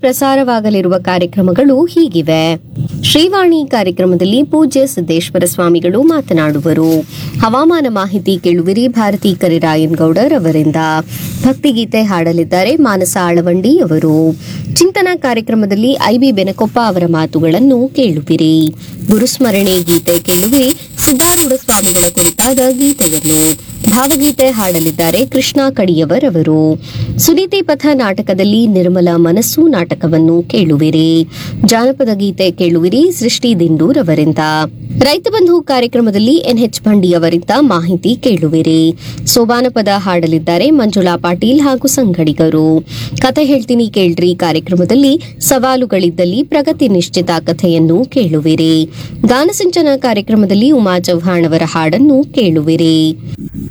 ಪ್ರಸಾರವಾಗಲಿರುವ ಕಾರ್ಯಕ್ರಮಗಳು ಹೀಗಿವೆ ಶ್ರೀವಾಣಿ ಕಾರ್ಯಕ್ರಮದಲ್ಲಿ ಪೂಜ್ಯ ಸಿದ್ದೇಶ್ವರ ಸ್ವಾಮಿಗಳು ಮಾತನಾಡುವರು ಹವಾಮಾನ ಮಾಹಿತಿ ಕೇಳುವಿರಿ ಭಾರತಿ ಕರಿರಾಯನ್ ಗೌಡರ್ ಅವರಿಂದ ಭಕ್ತಿಗೀತೆ ಹಾಡಲಿದ್ದಾರೆ ಮಾನಸ ಆಳವಂಡಿ ಅವರು ಚಿಂತನ ಕಾರ್ಯಕ್ರಮದಲ್ಲಿ ಐಬಿ ಬೆನಕೊಪ್ಪ ಅವರ ಮಾತುಗಳನ್ನು ಕೇಳುವಿರಿ ಗುರುಸ್ಮರಣೆ ಗೀತೆ ಕೇಳುವಿರಿ ಸಿದ್ದಾರೂಢ ಸ್ವಾಮಿಗಳ ಕುರಿತಾದ ಗೀತೆಯನ್ನು ಭಾವಗೀತೆ ಹಾಡಲಿದ್ದಾರೆ ಕೃಷ್ಣ ಕಡಿಯವರ್ ಅವರು ಸುನೀತಿ ಪಥ ನಾಟಕದಲ್ಲಿ ನಿರ್ಮಲ ಮನಸ್ಸು ನಾಟಕವನ್ನು ಕೇಳುವಿರಿ ಜಾನಪದ ಗೀತೆ ಕೇಳುವಿರಿ ಸೃಷ್ಟಿ ದಿಂಡೂರ್ ಅವರಿಂದ ರೈತ ಬಂಧು ಕಾರ್ಯಕ್ರಮದಲ್ಲಿ ಎನ್ಎಚ್ ಭಂಡಿ ಅವರಿಂದ ಮಾಹಿತಿ ಕೇಳುವಿರಿ ಸೋಬಾನ ಪದ ಹಾಡಲಿದ್ದಾರೆ ಮಂಜುಳಾ ಪಾಟೀಲ್ ಹಾಗೂ ಸಂಗಡಿಗರು ಕಥೆ ಹೇಳ್ತೀನಿ ಕೇಳ್ರಿ ಕಾರ್ಯಕ್ರಮದಲ್ಲಿ ಸವಾಲುಗಳಿದ್ದಲ್ಲಿ ಪ್ರಗತಿ ನಿಶ್ಚಿತ ಕಥೆಯನ್ನು ಕೇಳುವಿರಿ ಗಾನಸಿಂಚನ ಕಾರ್ಯಕ್ರಮದಲ್ಲಿ ಉಮಾ ಚೌಹಾಣ್ ಅವರ ಹಾಡನ್ನು ಕೇಳುವಿರಿ